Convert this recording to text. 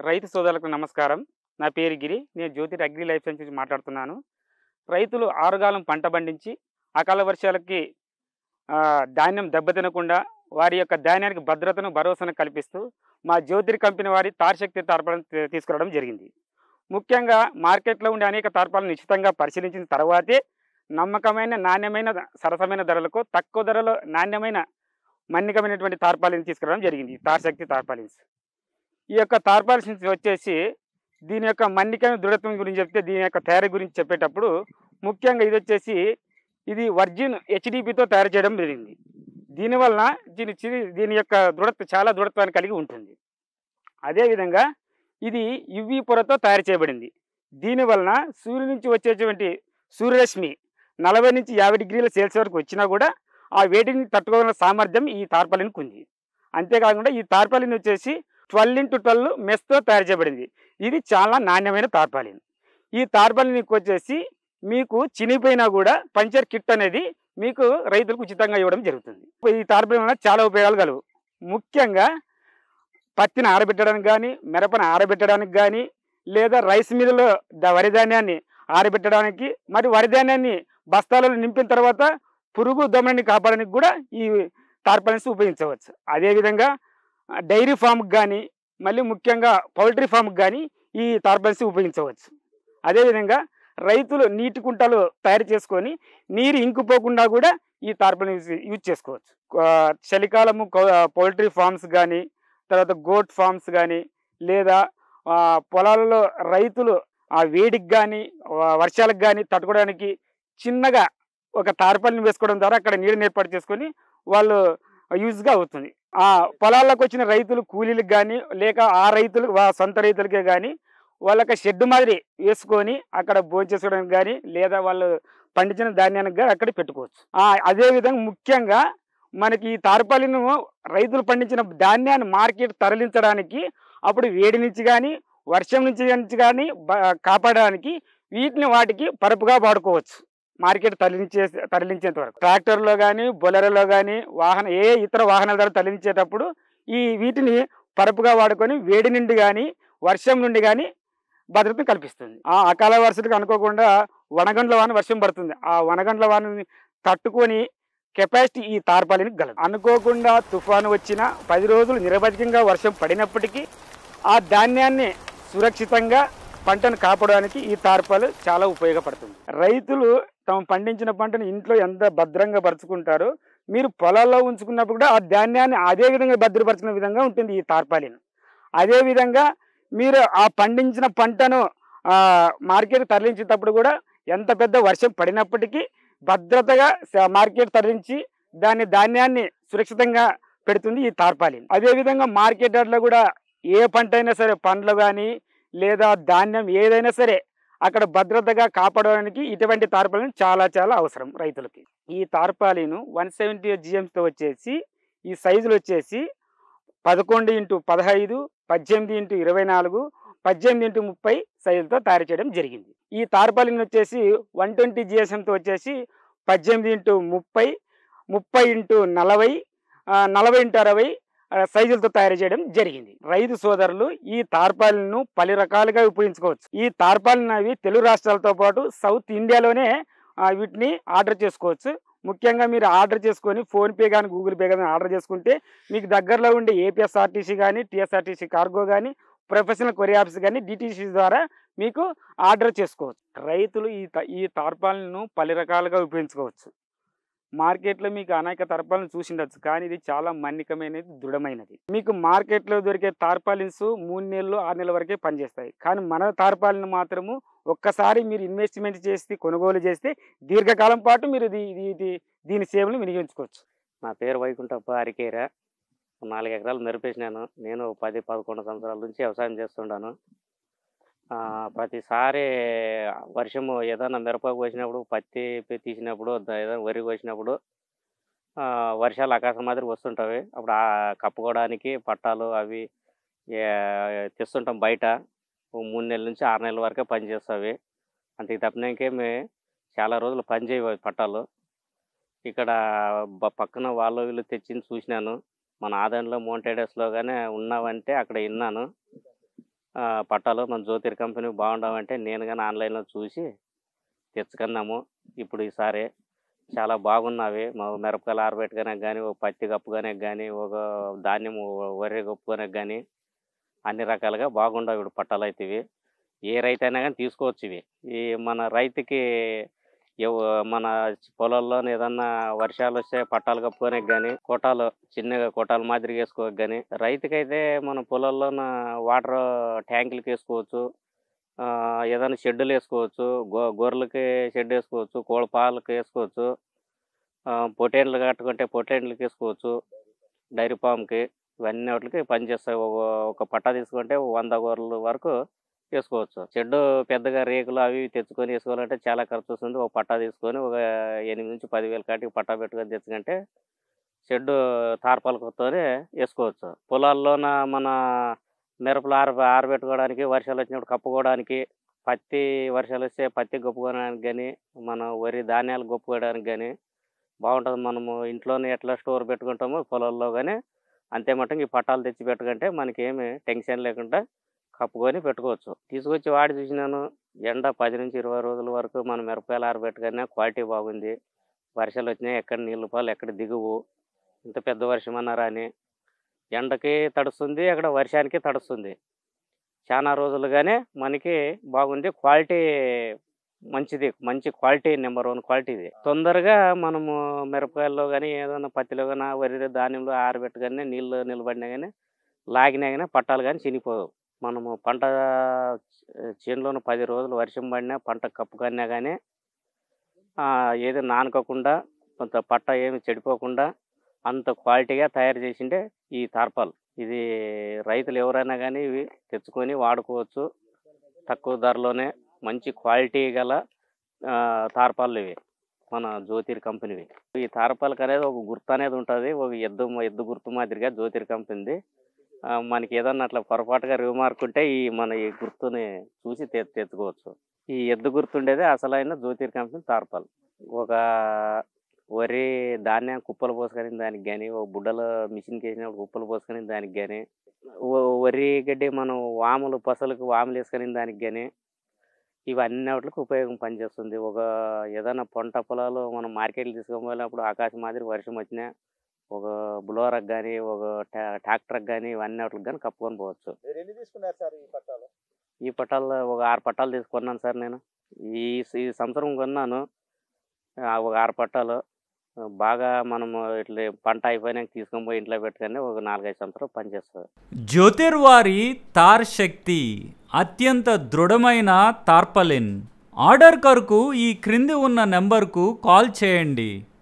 రైతు సోదరులకు నమస్కారం నా పేరు గిరి నేను జ్యోతి అగ్రి లైఫ్ సైన్స్ నుంచి మాట్లాడుతున్నాను రైతులు ఆరుగాలం పంట పండించి అకాల వర్షాలకి ఆ, ధాన్యం దెబ్బతినకుండా వారి యొక్క ధాన్యానికి భద్రతను భరోసాను కల్పిస్తూ మా జ్యోతిర్ కంపెనీ వారి తారశక్తి తార్పాలను తీ- తీసుకురావడం జరిగింది ముఖ్యంగా మార్కెట్లో ఉండే అనేక తార్పాలను నిశ్చితంగా పరిశీలించిన తర్వాతే నమ్మకమైన నాణ్యమైన సరసమైన ధరలకు తక్కువ ధరలో నాణ్యమైన మన్నికమైనటువంటి తార్పాలిని తీసుకురావడం జరిగింది తారశక్తి తార్పాలిన్స్ ఈ యొక్క తార్పాలిన్స్ వచ్చేసి దీని యొక్క మన్నిక దృఢత్వం గురించి చెప్తే దీని యొక్క తయారీ గురించి చెప్పేటప్పుడు ముఖ్యంగా ఇది వచ్చేసి ఇది వర్జిన్ హెచ్డిపితో తయారు చేయడం జరిగింది దీనివలన దీని చి- దీని యొక్క దృఢత్వం చాలా దృఢత్వాన్ని కలిగి ఉంటుంది అదేవిధంగా ఇది యువి పొరతో తయారు చేయబడింది దీనివలన సూర్యుడి నుంచి వచ్చేటువంటి సూర్యరశ్మి నలభై నుంచి యాభై డిగ్రీల సెల్సియస్ వరకు వచ్చినా కూడా ఆ వేడిని తట్టుకోగల సామర్థ్యం ఈ తార్పాలిన్కి ఉంది అంతేకాకుండా ఈ తార్పాలిన్ వచ్చేసి ట్వెల్వ్ ఇంటూ ట్వెల్వ్ మెస్తో తయారు చేయబడింది ఇది చాలా నాణ్యమైన తార్పాలిన్ ఈ తార్పాలిన్కి వచ్చేసి మీకు చినిపోయినా కూడా పంచర్ కిట్ అనేది మీకు రైతులకు ఉచితంగా ఇవ్వడం జరుగుతుంది ఈ తార్పాలిన్ వల్ల చాలా ఉపయోగాలు కలవు ముఖ్యంగా పత్తిని ఆరబెట్టడానికి కానీ మిరపను ఆరబెట్టడానికి కానీ లేదా రైస్ మిల్లులో ద- వరి ధాన్యాన్ని ఆరబెట్టడానికి మరి వరి ధాన్యాన్ని బస్తాలలో నింపిన తర్వాత పురుగు దమనాన్ని కాపాడడానికి కూడా ఈ టార్పాలిన్స్ ఉపయోగించవచ్చు అదేవిధంగా ఆ, డైరీ ఫామ్కి కానీ మళ్ళీ ముఖ్యంగా పౌల్ట్రీ ఫామ్కి కానీ ఈ టార్పాలిన్స్ ఉపయోగించవచ్చు అదేవిధంగా రైతులు నీటి కుంటలు తయారు చేసుకొని నీరు ఇంకిపోకుండా కూడా ఈ టార్పాలిన్ యూజ్ చేసుకోవచ్చు ఆ, చలికాలము కౌ- పౌల్ట్రీ ఫామ్స్ కానీ తర్వాత గోట్ ఫామ్స్ కానీ లేదా ఆ, పొలాలలో రైతులు ఆ వేడికి కానీ వర్షాలకు కానీ తట్టుకోవడానికి చిన్నగా ఒక తార్పాలిని వేసుకోవడం ద్వారా అక్కడ నీరుని ఏర్పాటు చేసుకొని వాళ్ళు యూజ్గా అవుతుంది ఆ పొలాల్లోకి వచ్చిన రైతులు కూలీలకు కానీ లేక ఆ రైతులకు వా- సొంత రైతులకే కానీ వాళ్ళకి షెడ్ మాదిరి వేసుకొని అక్కడ భోజనం చేసుకోవడానికి కానీ లేదా వాళ్ళు పండించిన ధాన్యానికి కానీ అక్కడ పెట్టుకోవచ్చు ఆ, అదేవిధంగా ముఖ్యంగా మనకి ఈ తార్పాలిను రైతులు పండించిన ధాన్యాన్ని మార్కెట్ తరలించడానికి అప్పుడు వేడి నుంచి కానీ వర్షం నుంచి నుంచి కానీ బ- కాపాడడానికి వీటిని వాటికి పరుపుగా వాడుకోవచ్చు మార్కెట్ తరలించే తరలించేంత వరకు ట్రాక్టర్లో కానీ బొలెరోలో కానీ వాహన ఏ ఇతర వాహనాల ద్వారా తరలించేటప్పుడు ఈ వీటిని పరుపుగా వాడుకొని వేడి నుండి కానీ వర్షం నుండి కానీ భద్రతను కల్పిస్తుంది ఆ అకాల వర్షాలకు అనుకోకుండా వనగండ్ల వాన వర్షం పడుతుంది ఆ వనగండ్ల వానని తట్టుకొని కెపాసిటీ ఈ తార్పాలినికి గలదు అనుకోకుండా తుఫాను వచ్చినా పది రోజులు నిరవధికంగా వర్షం పడినప్పటికీ ఆ ధాన్యాన్ని సురక్షితంగా పంటను కాపాడడానికి ఈ తార్పాలు చాలా ఉపయోగపడుతుంది రైతులు తాము పండించిన పంటను ఇంట్లో ఎంత భద్రంగా పరుచుకుంటారో మీరు పొలాల్లో ఉంచుకున్నప్పుడు కూడా ఆ ధాన్యాన్ని అదే విధంగా భద్రపరచిన విధంగా ఉంటుంది ఈ తార్పాలిన్ అదేవిధంగా మీరు ఆ పండించిన పంటను ఆ, మార్కెట్ తరలించేటప్పుడు కూడా ఎంత పెద్ద వర్షం పడినప్పటికీ భద్రతగా స- మార్కెట్ తరలించి దాని ధాన్యాన్ని సురక్షితంగా పెడుతుంది ఈ తార్పాలిన్ అదేవిధంగా మార్కెట్ యార్డ్లో కూడా ఏ పంట అయినా సరే పండ్లు కానీ లేదా ధాన్యం ఏదైనా సరే అక్కడ భద్రతగా కాపాడడానికి ఇటువంటి తార్పాలిన్ చాలా చాలా అవసరం రైతులకి ఈ తార్పాలిన్ వన్ సెవెంటీ జిఎంస్తో వచ్చేసి ఈ సైజులు వచ్చేసి పదకొండు ఇంటూ పదహైదు పద్దెనిమిది ఇంటూ ఇరవై నాలుగు పద్దెనిమిది ఇంటూ ముప్పై సైజులతో తయారు చేయడం జరిగింది ఈ తార్పాలిన్ వచ్చేసి వన్ ట్వంటీ జిఎస్ఎంతో వచ్చేసి పద్దెనిమిది ఇంటూ ముప్పై ముప్పై ఇంటూ నలభై ఆ, నలభై ఇంటూ అరవై ఆ, సైజులతో తయారు చేయడం జరిగింది రైతు సోదరులు ఈ తార్పాలిన్ను పలు రకాలుగా ఉపయోగించుకోవచ్చు ఈ తార్పాలిన్ అవి తెలుగు రాష్ట్రాలతో పాటు సౌత్ ఇండియాలోనే ఆ, వీటిని ఆర్డర్ చేసుకోవచ్చు ముఖ్యంగా మీరు ఆర్డర్ చేసుకొని ఫోన్పే కానీ గూగుల్ పే కానీ ఆర్డర్ చేసుకుంటే మీకు దగ్గరలో ఉండే ఏపీఎస్ఆర్టీసీ కానీ టీఎస్ఆర్టీసీ కార్గో కానీ ప్రొఫెషనల్ కొరియర్ యాప్స్ కానీ డిటీసీ ద్వారా మీకు ఆర్డర్ చేసుకోవచ్చు రైతులు ఈ త- ఈ తార్పాలను పలు రకాలుగా ఉపయోగించుకోవచ్చు మార్కెట్లో మీకు అనేక తార్పాలను చూసిండొచ్చు కానీ ఇది చాలా మన్నికమైనది దృఢమైనది మీకు మార్కెట్లో దొరికే తార్పాలిన్స్ మూడు నెలలు ఆరు నెలల వరకే పనిచేస్తాయి కానీ మన తార్పాలిన్ మాత్రము ఒక్కసారి మీరు ఇన్వెస్ట్మెంట్ చేసి కొనుగోలు చేస్తే దీర్ఘకాలం పాటు మీరు దీ- దీ- దీ- దీని సేవలు వినియోగించుకోవచ్చు నా పేరు వైకుంఠప్ప అరికేర నాలుగు ఎకరాలు మెరిపేసినాను నేను పది పదకొండు సంవత్సరాల నుంచి వ్యవసాయం చేస్తుండాను ఆ, ప్రతిసారి వర్షము ఏదైనా మిరప కోసినప్పుడు పత్తి పి- తీసినప్పుడు ద- ఏదైనా వరి కోసినప్పుడు ఆ, వర్షాలు ఆకాశం మాదిరి వస్తుంటాయి అప్పుడు ఆ కప్పుకోవడానికి పట్టాలు అవి ఏ- తెస్తుంటాం బయట ఓ మూడు నెలల నుంచి ఆరు నెలల వరకే పని చేస్తావి అంతకు తప్పినాకేమి చాలా రోజులు పని చేయవు అవి పట్టాలు ఇక్కడ బ- పక్కన వాళ్ళు వీళ్ళు తెచ్చింది చూసినాను మన ఆదాయంలో మోంటేడస్లో కానీ ఉన్నావంటే అక్కడ విన్నాను ఆ, పట్టాలు మన జ్యోతిర్ కంపెనీ బాగుండవంటే నేను కానీ ఆన్లైన్లో చూసి తెచ్చుకున్నాము ఇప్పుడు ఈసారి చాలా బాగున్నవి మా మిరపకాయలు ఆరబెట్టుకునే కానీ ఒక పత్తి కప్పుగానే కానీ ఒక ధాన్యం వరి కప్పుగానే కానీ అన్ని రకాలుగా బాగుండవు ఇప్పుడు పట్టాలు అయితే ఇవి ఏ రైతు అయినా కానీ తీసుకోవచ్చు ఇవి ఈ మన రైతుకి ఎవ- మన పొలాల్లో ఏదన్నా వర్షాలు వస్తే పట్టాలు కప్పుకోనికి కానీ కోటాలు చిన్నగా కోటాలు మాదిరిగా వేసుకోవచ్చు కానీ రైతుకైతే మన పొలాల్లో వాటర్ ట్యాంకులకి వేసుకోవచ్చు ఆ, ఏదైనా షెడ్యూల్ వేసుకోవచ్చు గో గొర్రెలకి షెడ్ వేసుకోవచ్చు కోళ్ళ పాలకి వేసుకోవచ్చు ఆ, పొటేన్లు కట్టుకుంటే పొటేన్లకి వేసుకోవచ్చు డైరీ ఫామ్కి ఇవన్నీ వాటికి పనిచేస్తాయి ఒక ఒక పట్టా తీసుకుంటే వంద గొర్రెల వరకు వేసుకోవచ్చు షెడ్ పెద్దగా రేకులు అవి ఇవి తెచ్చుకొని వేసుకోవాలంటే చాలా ఖర్చు వస్తుంది ఒక పట్టా తీసుకొని ఒక ఎనిమిది నుంచి పదివేల కాటికి పట్టా పెట్టుకొని తెచ్చుకుంటే షెడ్ తార్పాలతోనే వేసుకోవచ్చు పొలాల్లోన మన మిరపలు ఆర ఆరబెట్టుకోవడానికి వర్షాలు వచ్చినప్పుడు కప్పుకోవడానికి పత్తి వర్షాలు వస్తే పత్తి గొప్పుకోవడానికి కానీ మన వరి ధాన్యాలు గొప్పుకోవడానికి కానీ బాగుంటుంది మనము ఇంట్లోనే ఎట్లా స్టోర్ పెట్టుకుంటామో పొలాల్లో కానీ అంతే మట్టుకు ఈ పట్టాలు తెచ్చి పెట్టుకుంటే మనకి ఏమి టెన్షన్ లేకుండా కప్పుకొని పెట్టుకోవచ్చు తీసుకొచ్చి వాడి చూసినాను ఎండ పది నుంచి ఇరవై రోజుల వరకు మనం మిరపకాయలు ఆరబెట్టుకున్నా క్వాలిటీ బాగుంది వర్షాలు వచ్చినాయి ఎక్కడ నీళ్ళు పాలు ఎక్కడ దిగువు ఇంత పెద్ద వర్షం అన్నారా అని ఎండకి తడుస్తుంది అక్కడ వర్షానికి తడుస్తుంది చాలా రోజులుగానే మనకి బాగుంది క్వాలిటీ మంచిది మంచి క్వాలిటీ నెంబర్ వన్ క్వాలిటీ ఇది తొందరగా మనము మిరపకాయల్లో కానీ ఏదైనా పత్తిలో కానీ వరి ధాన్యంలో ఆరబెట్టగానే నీళ్ళు నిలబడినా కానీ లాగినా కానీ పట్టాలు కానీ చినిపోవు మనము పంట చేనులోన పది రోజులు వర్షం పడినా పంట కప్పుకన్నా కానీ ఏది నానకోకుండా కొంత పట్ట ఏమి చెడిపోకుండా అంత క్వాలిటీగా తయారు చేసిండే ఈ తార్పాలు ఇది రైతులు ఎవరైనా కానీ ఇవి తెచ్చుకొని వాడుకోవచ్చు తక్కువ ధరలోనే మంచి క్వాలిటీ గల ఆ, తార్పాలు ఇవి మన జ్యోతిర్ కంపెనీవి ఈ తార్పాలకు అనేది ఒక గుర్తు అనేది ఉంటుంది ఒక ఎద్దు ఎద్దు గుర్తు మాదిరిగా జ్యోతిర్ కంపెనీది ఆ, మనకి ఏదన్నా అట్లా పొరపాటుగా రిమార్క్ ఉంటే ఈ మన ఈ గుర్తుని చూసి తె తెచ్చుకోవచ్చు ఈ ఎద్దు గుర్తుండేది అసలైన జ్యోతిర్ కంపెనీ తార్పాలు ఒక వరి ధాన్యం కుప్పలు పోసుకొని దానికి కానీ ఒక బుడ్డలో మిషన్కి వేసినప్పుడు కుప్పలు పోసుకొని దానికి కానీ వరి గడ్డి మనం వాములు పసలకు వాములు వేసుకొని దానికి కానీ ఇవన్నీ వాటికి ఉపయోగం పనిచేస్తుంది ఒక ఏదైనా పంట పొలాలు మనం మార్కెట్లు తీసుకొని వెళ్ళినప్పుడు ఆకాశం మాదిరి వర్షం వచ్చినా ఒక బులోరకు కానీ ఒక ట్రాక్టర్కి కానీ ఇవన్నీ వాటికి కానీ కప్పుకొని పోవచ్చు మీరు ఎన్ని తీసుకున్నారు సార్ ఈ పట్టాలు ఈ పట్టాలు ఒక ఆరు పట్టాలు తీసుకున్నాను సార్ నేను ఈ ఈ సంవత్సరం కొన్నాను ఆ, ఒక ఆరు పట్టాలు ఆ, బాగా మనము ఇట్లా పంట అయిపోయినాక తీసుకొని పోయి ఇంట్లో పెట్టుకొని ఒక నాలుగైదు సంవత్సరాలు పనిచేస్తుంది జ్యోతిర్వారి తార్ శక్తి అత్యంత దృఢమైన తార్పలిన్ ఆర్డర్ కొరకు ఈ క్రింది ఉన్న నెంబర్కు కాల్ చేయండి